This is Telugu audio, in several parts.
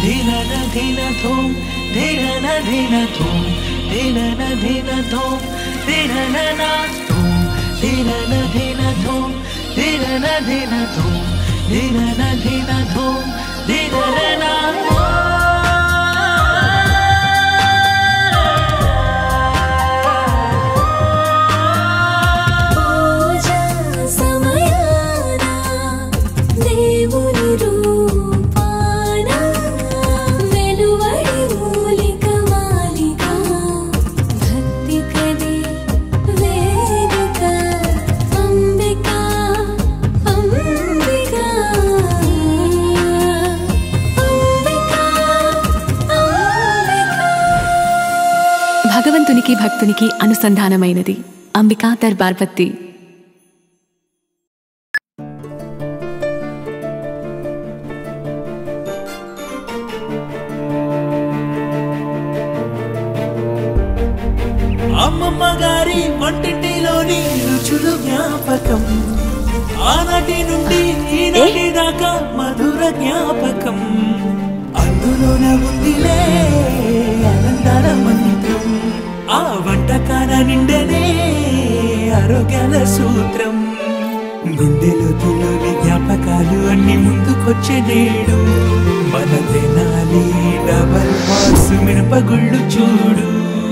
ధిరన ధిన ధూం ధిరన ధిన ధూం ధిరన ధిన ధూం ధిరన నా ధూం ధిరన ధిన ధూం ధిరన ధిన ధూం ధిరన ధిన ధూం ధిరన నా పూజా సమయాన దేవుని రూపాన వెలువడి మూలిక మాలిక భక్తి కదే వేదిక అంబిక అంబిక అంబిక అంబిక భగవంతునికి భక్తునికి అనుసంధానమైనది అంబికా దర్బార్ బత్తి అమ్మమ్మ గారి వంటింటిలోని రుచులు జ్ఞాపకం ఆనాటి నుండి ఈనాటి దాకా మధుర జ్ఞాపకం అందులోన ఉందిలే ఆనందాల మంత్రం ఆ వంటకాల నిండనే ఆరోగ్యాల సూత్రం గుండెలోతులోని జ్ఞాపకాలు అన్ని ముందుకొచ్చే నేడు మన తెనాలి డబల్ బాక్స్ మినపగుళ్ళు చూడు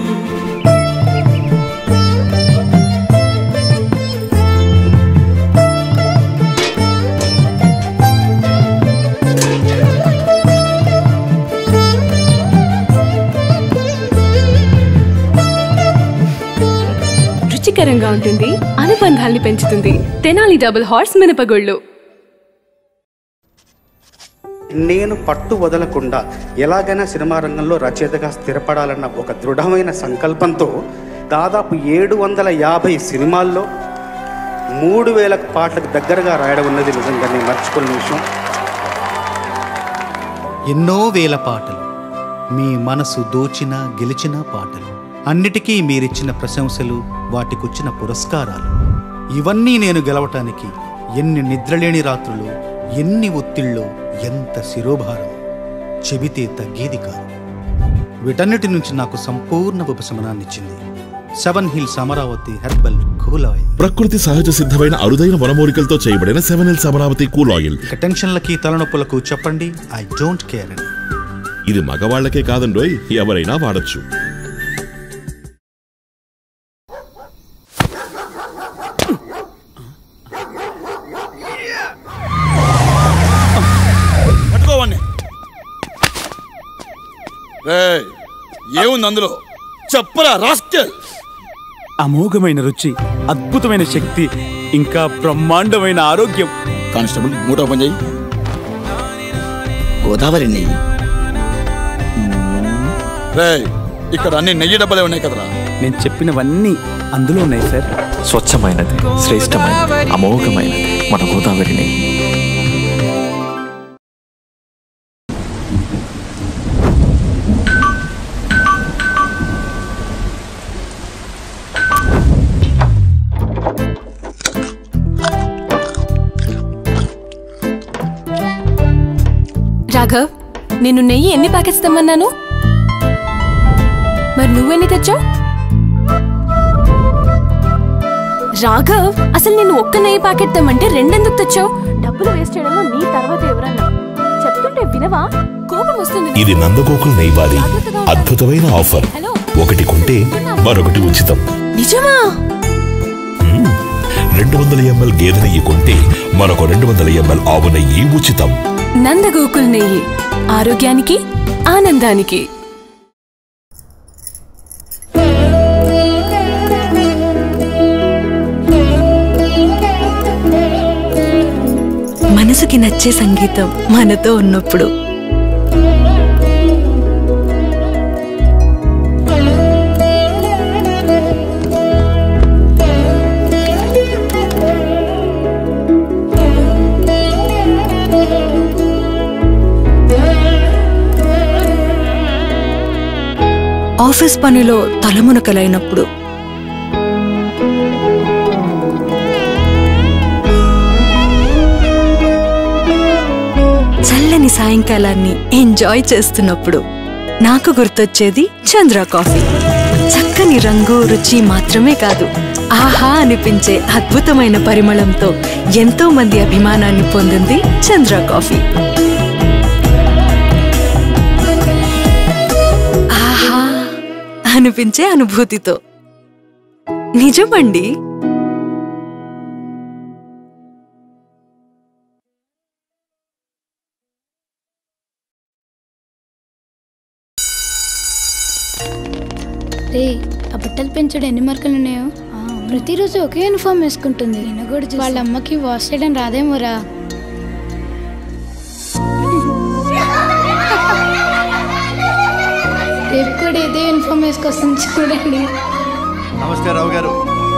రుచికరంగా ఉంటుంది అనుబంధాల్ని పెంచుతుంది తెనాలి డబుల్ హార్స్ మినపగుళ్ళు నేను పట్టు వదలకుండా ఎలాగైనా సినిమా రంగంలో రచయితగా స్థిరపడాలన్న ఒక దృఢమైన సంకల్పంతో దాదాపు ఏడు వందల యాభై సినిమాల్లో మూడు వేల పాటలకు దగ్గరగా రాయడం ఉన్నది నిజంగా నేను మర్చిపోయిన విషయం ఎన్నో వేల పాటలు మీ మనసు దోచిన గెలిచిన పాటలు అన్నిటికీ మీరిచ్చిన ప్రశంసలు వాటికొచ్చిన పురస్కారాలు ఇవన్నీ నేను గెలవటానికి ఎన్ని నిద్రలేని రాత్రులు ఎన్ని ఒత్తిళ్ళో ఎంత శిరోభారం చెబితే తగ్గేది కాదు వీటన్నిటి నుంచి నాకు సంపూర్ణ ఉపశమనాన్నిచ్చింది seven hills Amaravati herbal cool oil ప్రకృతి సహజ సిద్ధమైన అరుదైన వనమూలికలతో చేయబడిన seven hills Amaravati cool oil ఇక టెన్షన్లకి తలనొప్పులకు చెప్పండి ఐ డోంట్ కేర్ అని ఇది మగవాళ్లకే కాదండోయ్ ఎవరైనా వాడచ్చు పట్టుకోవండి రేయ్, ఏముంది అందులో చెప్పరా రాస్కెల్ అమోఘమైన రుచి అద్భుతమైన శక్తి ఇంకా బ్రహ్మాండమైన ఆరోగ్యం కానిస్టేబుల్ మూటో పని చేయి గోదావరి నెయ్యి రే ఇక్కడ అన్ని నెయ్యి డబ్బాలే ఉన్నాయి కదరా నేను చెప్పినవన్నీ అందులో ఉన్నాయి సార్ స్వచ్ఛమైనది శ్రేష్టమైనది అమోఘమైనది మన గోదావరి నెయ్యి రాఘవ్ నేను నెయ్యి ఎన్ని ప్యాకెట్స్ తెమ్మన్నాను మరి నువ్వెన్ని తెచ్చావు రాఘవ్ అసలు నేను ఒక్క నెయ్యి ప్యాకెట్ తెమ్మంటే రెండెందుకు తెచ్చావు డబ్బులు వేస్ట్ చేయడంలో నీ తర్వాత ఎవరన్నా చెప్తుంటే వినవా కోపం వస్తుంది ఇది నందగోకుల్ నెయ్యివారి అద్భుతమైన ఆఫర్ ఒకటి కొంటే మరొకటి ఉచితం నిజమా రెండు వందల ఎంఎల్ గేదె నెయ్యి కొంటే మరొక రెండు వందల ఎంఎల్ ఆవు నెయ్యి ఉచితం నందగోకుల్ నెయ్యి ఆరోగ్యానికి ఆనందానికి మనసుకి నచ్చే సంగీతం మనతో ఉన్నప్పుడు ఆఫీస్ పనిలో తలమునకలైనప్పుడు చల్లని సాయంకాలాన్ని ఎంజాయ్ చేస్తున్నప్పుడు నాకు గుర్తొచ్చేది చంద్ర కాఫీ చక్కని రంగు రుచి మాత్రమే కాదు ఆహా అనిపించే అద్భుతమైన పరిమళంతో ఎంతో మంది అభిమానాన్ని పొందింది చంద్ర కాఫీ ఆహా అనిపించే అనుభూతితో నిజమండి రే ఆ బట్టలు పెంచడం ఎన్ని మార్కులు ఉన్నాయో ప్రతిరోజు ఒకే యూనిఫామ్ వేసుకుంటుంది వాళ్ళ అమ్మకి వాష్ చేయడం రాదేమోరా రేపు కూడా ఇదే యూనిఫామ్ వేసుకొస్తుంది చూడండి నమస్తే రావు గారు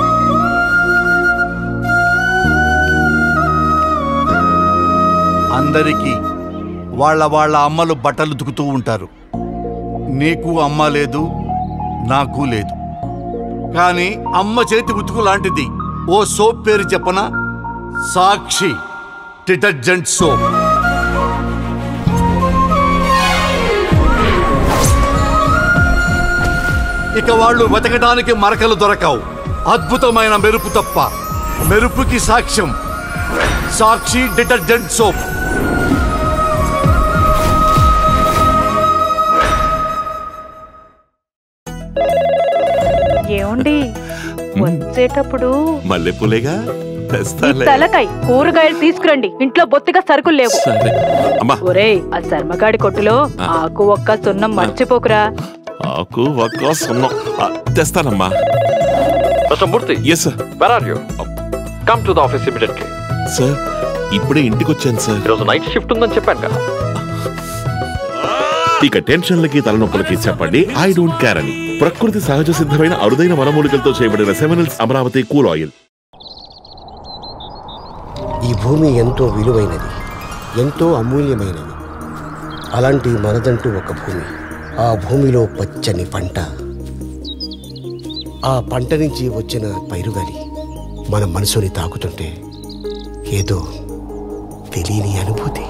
అందరికీ వాళ్ళ వాళ్ళ అమ్మలు బట్టలు ఉతుకుతూ ఉంటారు నీకు అమ్మ లేదు నాకు లేదు కానీ అమ్మ చేతి ఉతుకు లాంటిది ఓ సోప్ పేరు చెప్పనా సాక్షి డిటర్జెంట్ సోప్ ఇక వాళ్ళు వెతకడానికి మరకలు దొరకవు అద్భుతమైన మెరుపు తప్ప మెరుపుకి సాక్ష్యం సాక్షి డిటర్జెంట్ సోప్ ఏమండి వచ్చేటప్పుడు మల్లెపూలేగా ఈ తెస్తాలే తలకాయ కూరగాయలు తీసుకురండి ఇంట్లో బొత్తిగా సరుకులు లేవు సరే అమ్మా ఒరేయ్ ఆ శర్మగాడి కొట్టులో ఆకు ఒక్క సున్నం మర్చిపోకురా ఆకు ఒక్క సున్నం ఆ, తెస్తానమ్మా mister Murthy yes sir where are you come to the office immediately sir ఇప్పుడే ఇంటికి వచ్చాను సార్ ఈరోజు నైట్ షిఫ్ట్ ఉందని చెప్పాను కదా ఇక టెన్షన్లకి తలనొప్పులకి చెప్పండి ఐ డోంట్ కేర్ అని ప్రకృతి సహజ సిద్ధమైన అరుదైన వనమూలికలతో చేయబడిన సెవెనల్స్ అమరావతి కూల్ ఆయిల్ ఈ భూమి ఎంతో విలువైనది ఎంతో అమూల్యమైనది అలాంటి మనదంటూ ఒక భూమి ఆ భూమిలో పచ్చని పంట ఆ పంట నుంచి వచ్చిన పైరుగాలి మన మనసుని తాకుతుంటే ఏదో తెలియని అనుభూతి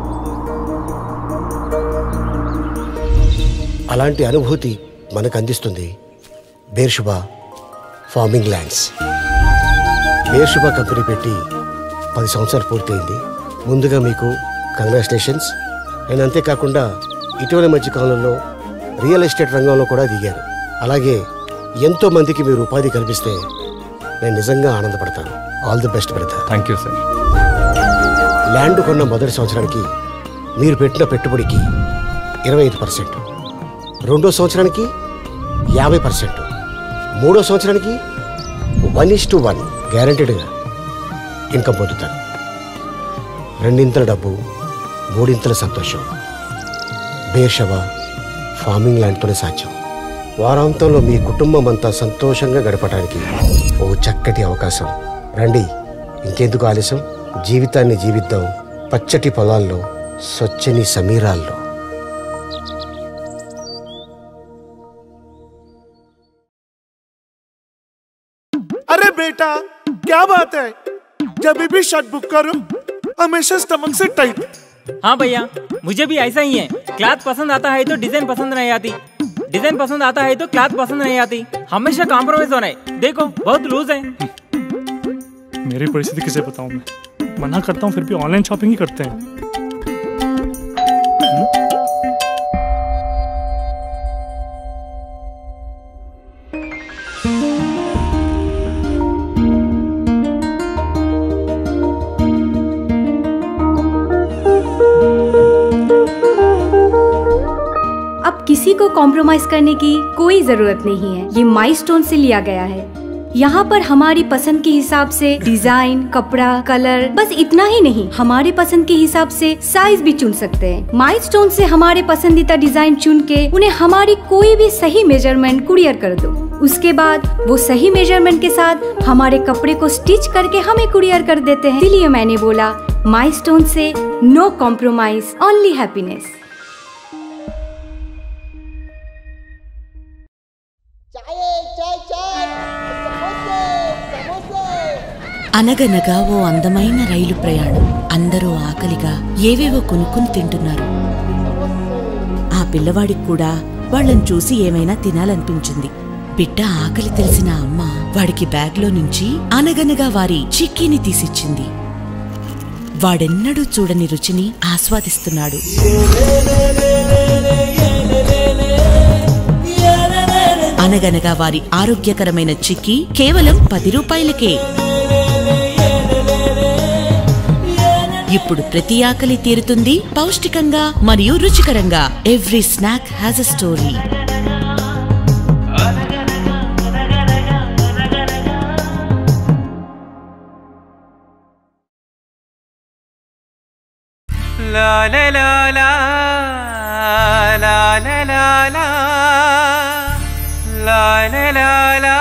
అలాంటి అనుభూతి మనకు అందిస్తుంది Beersheba farming lands Beersheba company పెట్టి పది సంవత్సరాలు పూర్తయింది ముందుగా మీకు కంగ్రాచులేషన్స్ అండ్ అంతేకాకుండా ఇటీవల మధ్య కాలంలో రియల్ ఎస్టేట్ రంగంలో కూడా దిగారు అలాగే ఎంతో మందికి మీరు ఉపాధి కల్పిస్తే నేను నిజంగా ఆనందపడతాను all the best brother thank you sir land కొన్న మొదటి సంవత్సరానికి మీరు పెట్టిన పెట్టుబడికి ఇరవై ఐదు పర్సెంట్ రెండో సంవత్సరానికి యాభై పర్సెంట్ మూడో సంవత్సరానికి వన్ ఇస్ టు వన్ గ్యారంటీడ్గా ఇన్కమ్ పొందుతారు రెండింతల డబ్బు మూడింతల సంతోషం బేషవా ఫార్మింగ్ ల్యాండ్తోనే సాధ్యం వారాంతంలో మీ కుటుంబం అంతా సంతోషంగా గడపడానికి ఓ చక్కటి అవకాశం రండి ఇంకెందుకు ఆలస్యం జీవితాన్ని జీవిద్దాం పచ్చటి పొలాల్లో స్వచ్ఛని సమీరాల్లో अरे बेटा क्या बात है जब भी शर्ट बुक करो हमेशा स्टमक से टाइट हाँ भैया मुझे भी ऐसा ही है क्लाथ पसंद आता है तो डिजाइन पसंद नहीं आती डिजाइन पसंद आता है तो क्लाथ पसंद नहीं आती हमेशा कॉम्प्रोमाइज होना है देखो बहुत लूज है मेरी परिस्थिति किसे बताऊं मैं मना करता हूँ फिर भी ऑनलाइन शॉपिंग ही करते हैं अब किसी को कॉम्प्रोमाइज करने की कोई जरूरत नहीं है ये माइलस्टोन से लिया गया है यहाँ पर हमारी पसंद के हिसाब से डिजाइन कपड़ा कलर बस इतना ही नहीं हमारे पसंद के हिसाब से साइज भी चुन सकते हैं माइलस्टोन से हमारे पसंदीदा डिजाइन चुन के उन्हें हमारी कोई भी सही मेजरमेंट कुरियर कर दो उसके बाद वो सही मेजरमेंट के साथ हमारे कपड़े को स्टिच करके हमें कुरियर कर देते हैं इसलिए मैंने बोला माइलस्टोन से नो कॉम्प्रोमाइज ओनली हैप्पीनेस అనగనగా ఓ అందమైన రైలు ప్రయాణం అందరూ ఆకలిగా ఏవేవో కొనుక్కుని తింటున్నారు ఆ పిల్లవాడికి కూడా వాళ్ళని చూసి ఏమైనా తినాలనిపించింది బిడ్డ ఆకలి తెలిసిన అమ్మ వాడికి బ్యాగ్లో నుంచి అనగనగా వారి చిక్కీని తీసిచ్చింది వాడెన్నడూ చూడని రుచిని ఆస్వాదిస్తున్నాడు అనగనగా వారి ఆరోగ్యకరమైన చిక్కీ కేవలం పది రూపాయలకే ఇప్పుడు ప్రతి ఆకలి తీరుతుంది పౌష్టికంగా మరియు రుచికరంగా every snack has a story La la la la la la la la la la la la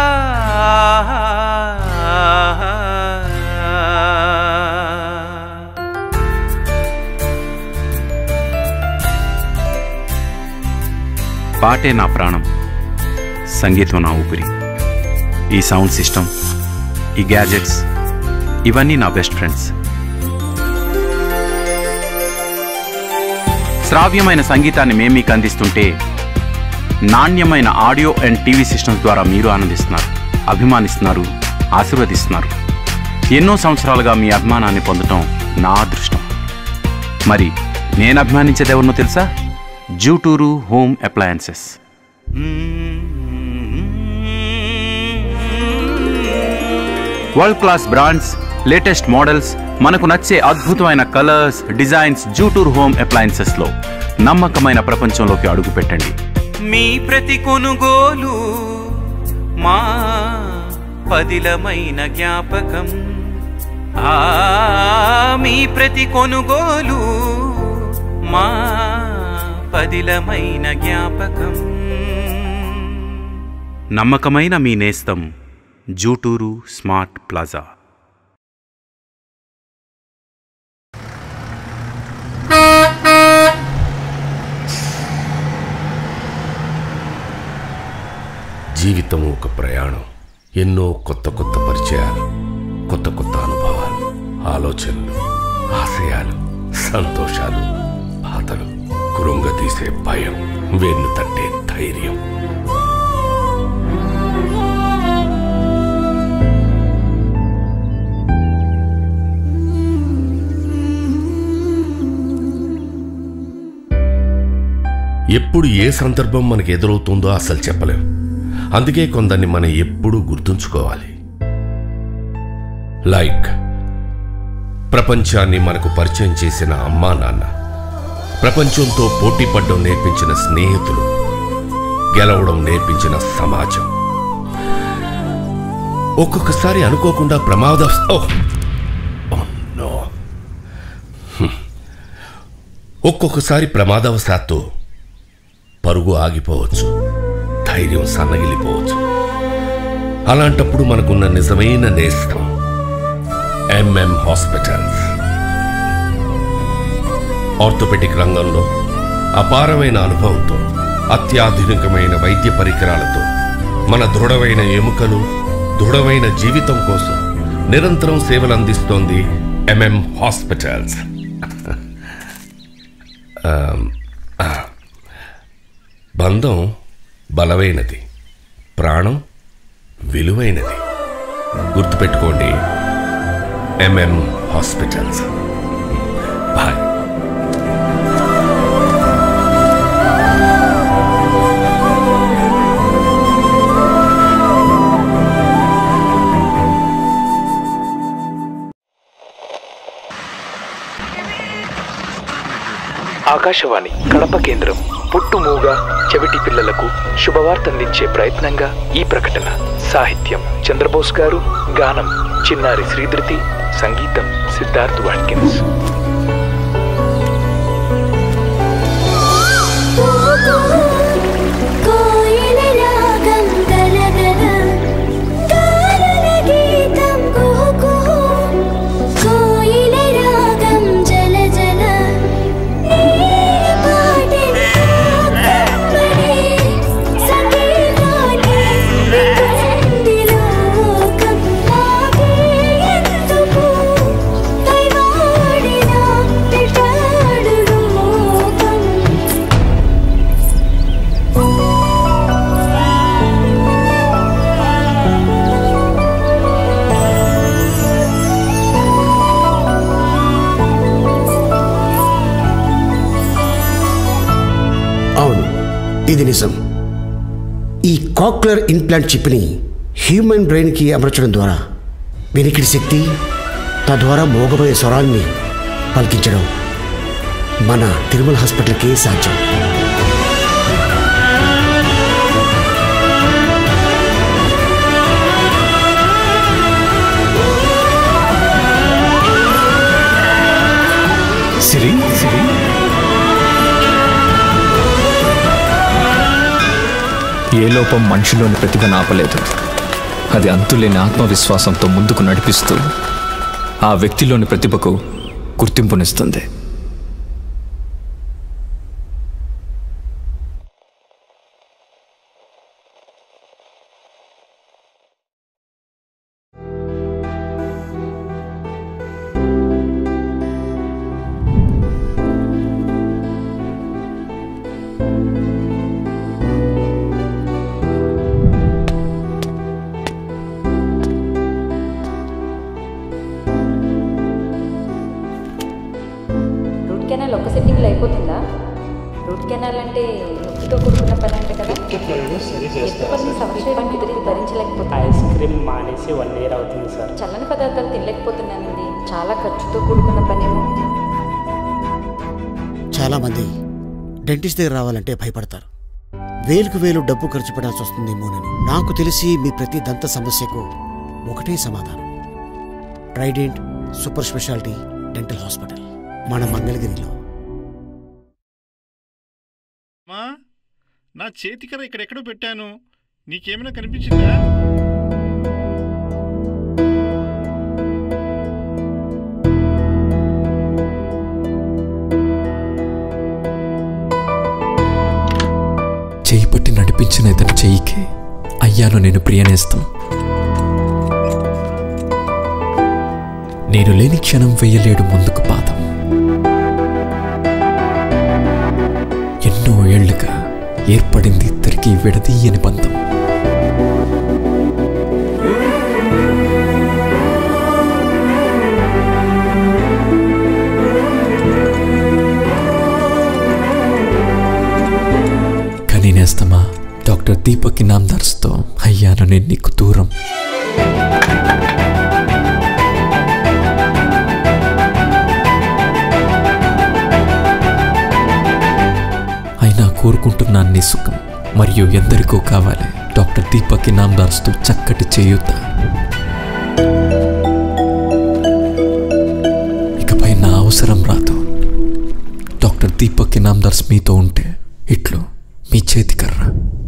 పాటే నా ప్రాణం సంగీతం నా ఊపిరి ఈ సౌండ్ సిస్టమ్ ఈ గ్యాజెట్స్ ఇవన్నీ నా బెస్ట్ ఫ్రెండ్స్ శ్రావ్యమైన సంగీతాన్ని మేము మీకు అందిస్తుంటే నాణ్యమైన ఆడియో అండ్ టీవీ సిస్టమ్స్ ద్వారా మీరు ఆనందిస్తున్నారు అభిమానిస్తున్నారు ఆశీర్వదిస్తున్నారు ఎన్నో సంవత్సరాలుగా మీ అభిమానాన్ని పొందటం నా అదృష్టం మరి నేను అభిమానించేది ఎవరినో తెలుసా Juturu home appliances world class brands latest models మనకు నచ్చే అద్భుతమైన colours designs Jutur home appliances లో నమ్మకమైన ప్రపంచంలోకి అడుగు పెట్టండి మీ ప్రతి కొనుగోలు మా పదిలమైన జ్ఞాపకం ఆ మీ ప్రతి కొనుగోలు మా పదిలమైన జ్ఞాపకం నమ్మకమైన మీ నేస్తం జూటూరు స్మార్ట్ ప్లాజా జీవితం ఒక ప్రయాణం ఎన్నో కొత్త కొత్త పరిచయాలు కొత్త కొత్త అనుభవాలు ఆలోచనలు ఆశయాలు సంతోషాలు బాధలు కృంగతీసే భయం వెన్ను తట్టే ధైర్యం ఎప్పుడు ఏ సందర్భం మనకు ఎదురవుతుందో అసలు చెప్పలేం అందుకే కొందరిని మనం ఎప్పుడూ గుర్తుంచుకోవాలి లైక్ ప్రపంచాన్ని మనకు పరిచయం చేసిన అమ్మా నాన్న ప్రపంచంతో పోటీ పడ్డం నేర్పించిన స్నేహితులు గెలవడం నేర్పించిన సమాజం ఒక్కొక్కసారి అనుకోకుండా ప్రమాద ఓహ్! ఓహ్, నో. హ్మ్. ఒక్కొక్కసారి ప్రమాదవశాత్తు పరుగు ఆగిపోవచ్చు ధైర్యం సన్నగిలిపోవచ్చు అలాంటప్పుడు మనకున్న నిజమైన నేస్తం ఎంఎం హాస్పిటల్స్ ఆర్థోపెటిక్ రంగంలో అపారమైన అనుభవంతో అత్యాధునికమైన వైద్య పరికరాలతో మన దృఢమైన ఎముకలు దృఢమైన జీవితం కోసం నిరంతరం సేవలు అందిస్తోంది ఎంఎం హాస్పిటల్స్ ఆమ్, ఆ. బంధం బలమైనది ప్రాణం విలువైనది గుర్తుపెట్టుకోండి ఎంఎం హాస్పిటల్స్ బాయ్ ఆకాశవాణి కడప కేంద్రం పుట్టుమూగ చెవిటి పిల్లలకు శుభవార్త అందించే ప్రయత్నంగా ఈ ప్రకటన సాహిత్యం చంద్రబోస్ గారు గానం చిన్నారి శ్రీధృతి సంగీతం సిద్ధార్థ్ వాట్కిన్స్ కోయిల రాగం గలగల గాలుల గీతం కుహు కుహు కోయిల రాగం జల జల నీ పాటే కమ్మని సంగీతాన్ని వింది లోకం ఆగే ఇది నిజం ఈ కాక్లర్ ఇంప్లాంట్ చిప్ని హ్యూమన్ బ్రెయిన్కి అమర్చడం ద్వారా వినికిడి శక్తి తద్వారా మోగబోయే స్వరాన్ని పలికించడం మన తిరుమల హాస్పిటల్కే సాధ్యం సిరి సిరి ఏ లోపం మనిషిలోని ప్రతిభను ఆపలేదు అది అంతులేని ఆత్మవిశ్వాసంతో ముందుకు నడిపిస్తూ ఆ వ్యక్తిలోని ప్రతిభకు గుర్తింపునిస్తుంది రూట్ కెనాల్ ఒక సెట్టింగ్లో అయిపోతుందా రూట్ కెనాల్ అంటే నొప్పితో కూడుకున్న పని అంటే కదా ఎత్తుపల్లి సంక్షేమాన్ని తిరిగి భరించలేకపోతుంది ఐస్ క్రీమ్ మానేసి వన్ ఇయర్ అవుతుంది సార్ చల్లని పదార్థాలు తినలేకపోతున్నానండి చాలా ఖర్చుతో కూడుకున్న పనేమో చాలామంది డెంటిస్ట్ దగ్గర రావాలంటే భయపడతారు వేలుకు వేలు డబ్బు ఖర్చు పెట్టాల్సి వస్తుందేమోనని నాకు తెలిసి మీ ప్రతి దంత సమస్యకు ఒకటే సమాధానం Trident super speciality dental hospital మన మంగళగిరిలో మా నా చేతికర ఇక్కడెక్కడో పెట్టాను నీకేమైనా కనిపించిందా చేయి పట్టి నడిపించిన ఇతని చెయ్యికి అయ్యాను నేను ప్రియనేస్తం నేను లేని క్షణం వెయ్యలేడు ముందుకు పాదం ఎన్నో ఏళ్లుగా ఏర్పడింది ఇద్దరికి విడదీయని బంధం కానీ నేస్తమా డాక్టర్ దీపక్ ఇనామ్దార్స్తో అయ్యాను నేను నీకు దూరం అయినా కోరుకుంటున్నాను నీ సుఖం మరియు ఎందరికో కావాలి డాక్టర్ దీపక్ ఇనామ్దార్స్తో చక్కటి చేయుత ఇకపై నా అవసరం రాదు డాక్టర్ దీపక్ ఇనామ్దార్స్ మీతో ఉంటే ఇట్లు మీ చేతికర్ర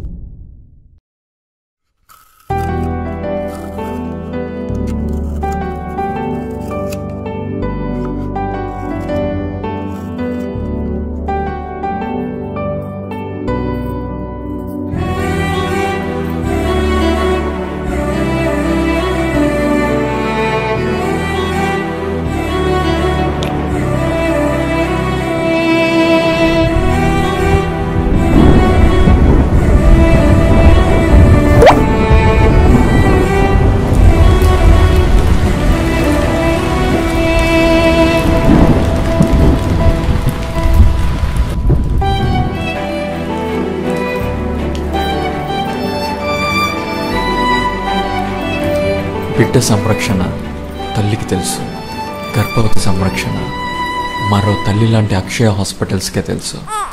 బిడ్డ సంరక్షణ తల్లికి తెలుసు గర్భవతి సంరక్షణ మరో తల్లి లాంటి అక్షయ హాస్పిటల్స్కే తెలుసు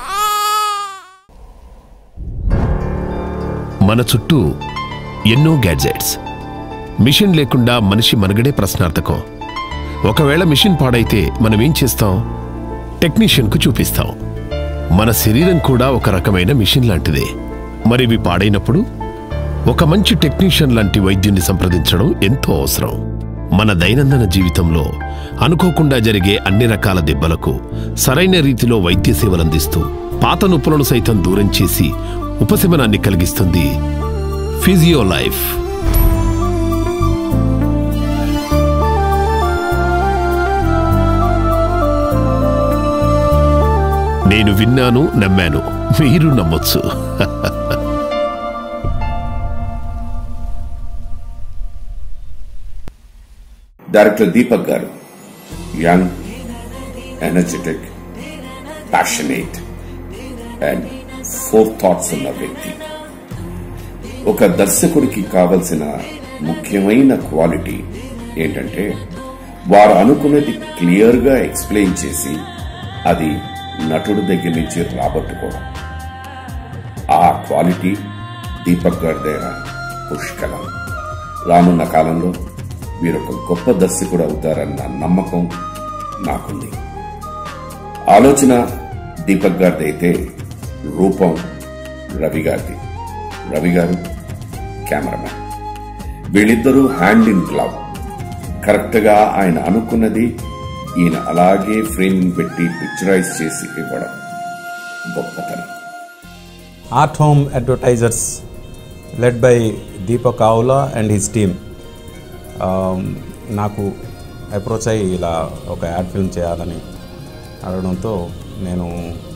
మన చుట్టూ ఎన్నో గ్యాడ్జెట్స్ మిషన్ లేకుండా మనిషి మనుగడే ప్రశ్నార్థకం ఒకవేళ మిషన్ పాడైతే మనం ఏం చేస్తాం టెక్నీషియన్కు చూపిస్తాం మన శరీరం కూడా ఒక రకమైన మిషన్ లాంటిదే మరి ఇవి పాడైనప్పుడు ఒక మంచి టెక్నీషియన్ లాంటి వైద్యుని సంప్రదించడం ఎంతో అవసరం మన దైనందిన జీవితంలో అనుకోకుండా జరిగే అన్ని రకాల దెబ్బలకు సరైన రీతిలో వైద్య సేవలందిస్తూ పాత నొప్పులను సైతం దూరం చేసి ఉపశమనాన్ని కలిగిస్తుంది ఫిజియో లైఫ్ నేను విన్నాను నమ్మాను మీరు నమ్మొచ్చు director Deepak garu young energetic passionate and forethoughts ఉన్న వ్యక్తి ఒక దర్శకుడికి కావలసిన ముఖ్యమైన క్వాలిటీ ఏంటంటే వారు అనుకున్నది క్లియర్ గా ఎక్స్ప్లెయిన్ చేసి అది నటుడి దగ్గర నుంచి రాబట్టుకోవడం ఆ క్వాలిటీ దీపక్ గారి దగ్గర పుష్కలం రానున్న కాలంలో మీరు ఒక గొప్ప దర్శకుడు అవుతారన్న నమ్మకం నాకుంది ఆలోచన దీపక్ గారిది అయితే రూపం రవి గారిది రవి గారు కెమెరామెన్ వీళ్ళిద్దరూ హ్యాండ్ ఇన్ గ్లవ్ కరెక్ట్ గా ఆయన అనుకున్నది ఈయన అలాగే ఫ్రేమింగ్ పెట్టి పిక్చరైజ్ చేసి ఇవ్వడం గొప్పతనం art home advertisers led by Deepak Avula and his team నాకు అప్రోచ్ అయ్యి ఇలా ఒక యాడ్ ఫిల్మ్ చేయాలని అడగడంతో నేను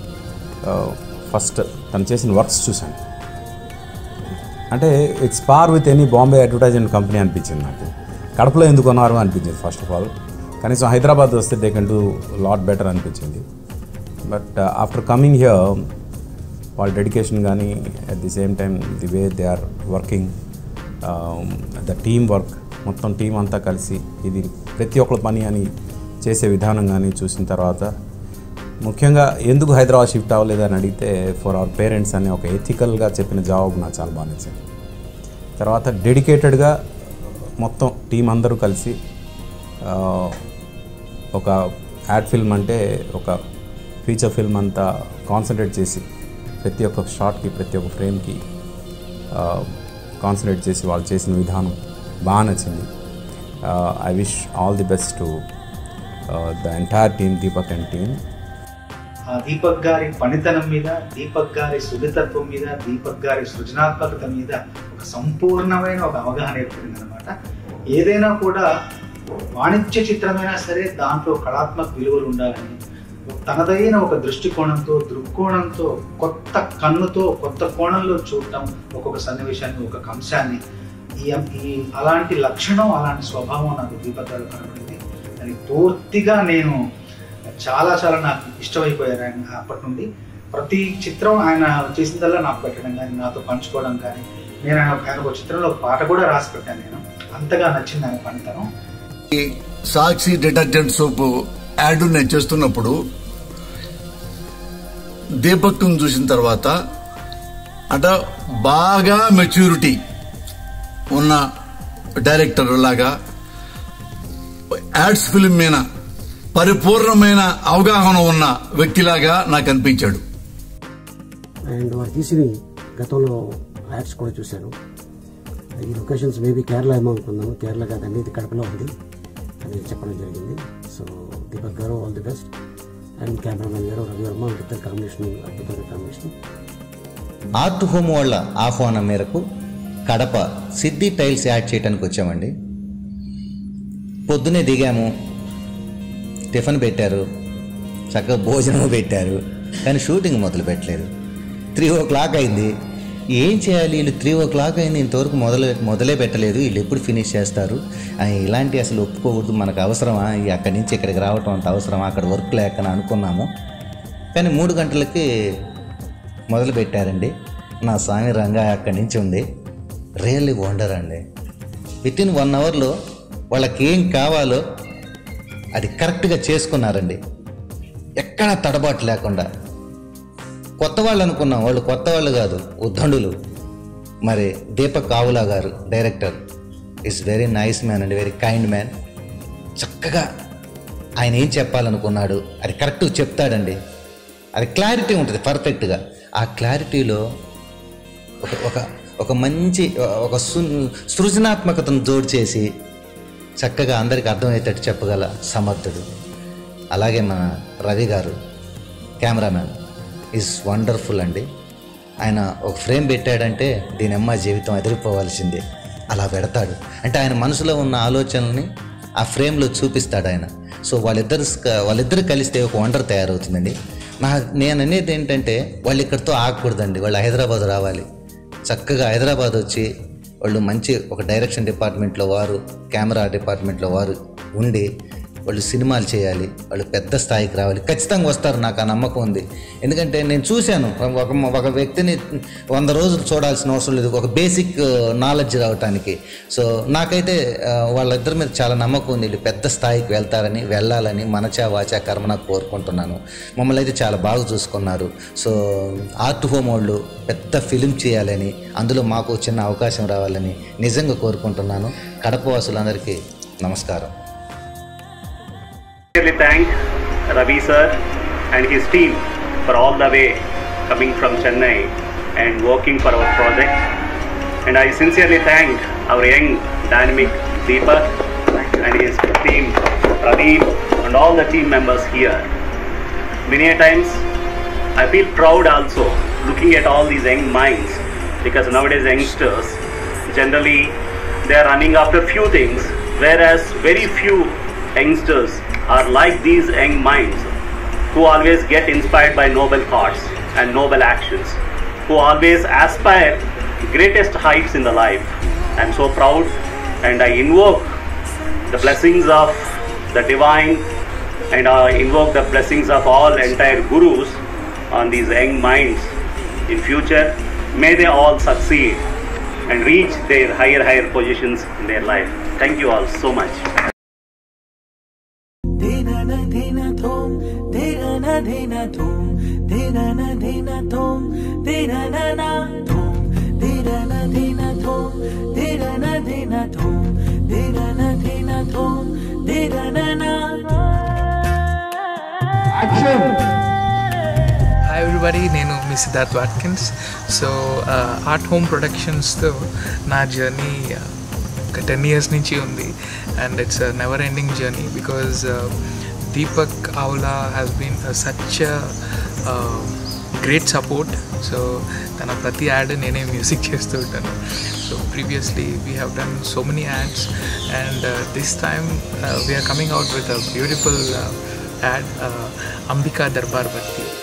ఫస్ట్ తను చేసిన వర్క్స్ చూశాను అంటే it's par with any Bombay advertisement company అనిపించింది నాకు కడపలో ఎందుకు కొన్నారు అనిపించింది ఫస్ట్ ఆఫ్ ఆల్ కనీసం హైదరాబాద్ వస్తే they can do lot better అనిపించింది బట్ ఆఫ్టర్ కమింగ్ హియర్ వాళ్ళ డెడికేషన్ కానీ at the same time the way they are working the team work మొత్తం టీం అంతా కలిసి ఇది ప్రతి ఒక్కరి పని అని చేసే విధానం కానీ చూసిన తర్వాత ముఖ్యంగా ఎందుకు హైదరాబాద్ షిఫ్ట్ అవ్వలేదు అని అడిగితే ఫర్ అవర్ పేరెంట్స్ అనే ఒక ఎథికల్గా చెప్పిన జవాబు నాకు చాలా బాగా నచ్చింది తర్వాత డెడికేటెడ్గా మొత్తం టీం అందరూ కలిసి ఆ, ఒక యాడ్ ఫిల్మ్ అంటే ఒక ఫీచర్ ఫిల్మ్ అంతా కాన్సన్ట్రేట్ చేసి ప్రతి ఒక్క షాట్కి ప్రతి ఒక్క ఫ్రేమ్కి కాన్సన్ట్రేట్ చేసి వాళ్ళు చేసిన విధానం బాగా నచ్చింది I wish all the best to the entire team Deepak and team ఆ దీపక్ గారి పనితనం మీద దీపక్ గారి సున్నితత్వం మీద దీపక్ గారి సృజనాత్మకత మీద ఒక సంపూర్ణమైన ఒక అవగాహన ఏర్పడింది అనమాట ఏదైనా కూడా వాణిజ్య చిత్రమైనా సరే దాంట్లో కళాత్మక విలువలు ఉండాలని తనదైన ఒక దృష్టికోణంతో దృక్కోణంతో కొత్త కన్నుతో కొత్త కోణంలో చూడటం ఒక్కొక్క సన్నివేశాన్ని ఒక్కొక్క అంశాన్ని ఈ ఈ అలాంటి లక్షణం అలాంటి స్వభావం నాకు దీపక్ గారు కనబడింది అది పూర్తిగా నేను చాలా చాలా నాకు ఇష్టమైపోయారు ఆయన అప్పటి నుండి ప్రతి చిత్రం ఆయన చేసిందల్లా నాకు పెట్టడం కానీ నాతో పంచుకోవడం కానీ నేను ఆయన ఆయన ఒక చిత్రంలో ఒక పాట కూడా రాసి పెట్టాను నేను అంతగా నచ్చింది ఆయన పనితనం ఈ సాక్షి డిటర్జెంట్ సోపు యాడ్ నేను చేస్తున్నప్పుడు దీపక్ చూసిన తర్వాత అట బాగా మెచ్యూరిటీ ఉన్న డైరెక్టర్ లాగా యాడ్స్ ఫిల్మ్ మీద పరిపూర్ణమైన అవగాహన ఉన్న వ్యక్తిలాగా నాకు అనిపించాడు అండ్ వారు తీసిన గతంలో యాడ్స్ కూడా చూశాను ఈ లొకేషన్స్ మేబీ కేరళ ఏమో అనుకున్నాను కేరళ కాదండి ఇది కడపలో ఉంది అని చెప్పడం జరిగింది so Deepak garu all the best and cameraman garu Ravi Varma ఇద్దరు కాంబినేషన్ అద్భుతమైన కాంబినేషన్ ఆర్ట్ హోమ్ వాళ్ళ ఆహ్వానం మేరకు కడప సిద్ధి టైల్స్ యాడ్ చేయడానికి వచ్చామండి పొద్దునే దిగాము టిఫిన్ పెట్టారు చక్కగా భోజనం పెట్టారు కానీ షూటింగ్ మొదలు పెట్టలేదు త్రీ ఓ క్లాక్ అయింది ఏం చేయాలి వీళ్ళు త్రీ ఓ క్లాక్ అయింది ఇంతవరకు మొదలు మొదలే పెట్టలేదు వీళ్ళు ఎప్పుడు ఫినిష్ చేస్తారు ఆ, ఇలాంటి అసలు ఒప్పుకోకూడదు మనకు అవసరమా ఈ అక్కడి నుంచి ఇక్కడికి రావటం అంత అవసరమా అక్కడ వర్క్ లేక అనుకున్నాము కానీ మూడు గంటలకి మొదలు పెట్టారండి నా స్వామి రంగా అక్కడి నుంచి ఉంది రియల్లీ వండర్ అండి విత్ ఇన్ వన్ అవర్లో వాళ్ళకి ఏం కావాలో అది కరెక్ట్గా చేసుకున్నారండి ఎక్కడా తడబాటు లేకుండా కొత్త వాళ్ళు అనుకున్నాం వాళ్ళు కొత్త వాళ్ళు కాదు ఉద్దండులు మరి Deepak Avula garu director is very nice man అండి వెరీ కైండ్ మ్యాన్ చక్కగా ఆయన ఏం చెప్పాలనుకున్నాడు అది కరెక్ట్ చెప్తాడండి అది క్లారిటీ ఉంటుంది పర్ఫెక్ట్గా ఆ క్లారిటీలో ఒక ఒక ఒక మంచి ఒక సు సృజనాత్మకతను జోడు చేసి చక్కగా అందరికి అర్థమయ్యేటట్టు చెప్పగల సమర్థుడు అలాగే మన రవి గారు కెమెరామ్యాన్ ఈజ్ వండర్ఫుల్ అండి ఆయన ఒక ఫ్రేమ్ పెట్టాడంటే దీని అమ్మ జీవితం ఎదిరిపోవాల్సిందే అలా పెడతాడు అంటే ఆయన మనసులో ఉన్న ఆలోచనల్ని ఆ ఫ్రేమ్లో చూపిస్తాడు ఆయన సో వాళ్ళిద్దరు వాళ్ళిద్దరు కలిస్తే ఒక వండర్ తయారవుతుందండి నా నేను అనేది ఏంటంటే వాళ్ళు ఇక్కడితో ఆగకూడదండి వాళ్ళు హైదరాబాద్ రావాలి చక్కగా హైదరాబాద్ వచ్చి వాళ్ళు మంచి ఒక డైరెక్షన్ డిపార్ట్మెంట్లో వారు కెమెరా డిపార్ట్మెంట్లో వారు ఉండి వాళ్ళు సినిమాలు చేయాలి వాళ్ళు పెద్ద స్థాయికి రావాలి ఖచ్చితంగా వస్తారు నాకు ఆ నమ్మకం ఉంది ఎందుకంటే నేను చూశాను ఒక ఒక వ్యక్తిని వంద రోజులు చూడాల్సిన అవసరం లేదు ఒక బేసిక్ నాలెడ్జ్ రావటానికి సో నాకైతే ఆ, వాళ్ళిద్దరి మీద చాలా నమ్మకం ఉంది వీళ్ళు పెద్ద స్థాయికి వెళ్తారని వెళ్ళాలని మనచా వాచా కర్మన కోరుకుంటున్నాను మమ్మల్ని అయితే చాలా బాగా చూసుకున్నారు సో ఆర్ట్ హోమ్ వాళ్ళు పెద్ద ఫిలిం చేయాలని అందులో మాకు చిన్న అవకాశం రావాలని నిజంగా కోరుకుంటున్నాను కడప వాసులందరికీ నమస్కారం sincerely thank Ravi sir and his team for all the way coming from Chennai and working for our project. And I sincerely thank our young dynamic Deepak and his team, Pradeep and all the team members here. Many a times I feel proud also looking at all these young minds because nowadays youngsters generally they are running after few things whereas very few youngsters are like these young minds who always get inspired by noble thoughts and noble actions who always aspire greatest heights in the life i'm so proud and i invoke the blessings of the divine and I invoke the blessings of all entire gurus on these young minds in future may they all succeed and reach their higher higher positions in their life thank you all so much धिनन धिन थोम धिनन धिन थोम धिनन धिन थोम धिनन ना थोम धिनन धिन थोम धिनन धिन थोम धिनन धिन थोम धिनन ना హాయ్ ఎవ్రీబడి నేను మీ Siddharth Watkins so art home ప్రొడక్షన్స్తో నా జర్నీ ఒక టెన్ ఇయర్స్ నుంచి ఉంది and it's never ending journey because Deepak Avula has been such great support so తన ప్రతి యాడ్ నేనే మ్యూజిక్ చేస్తూ ఉంటాను so previously we have done so many ads and this time we're coming out with a beautiful ad Ambika Darbar Batti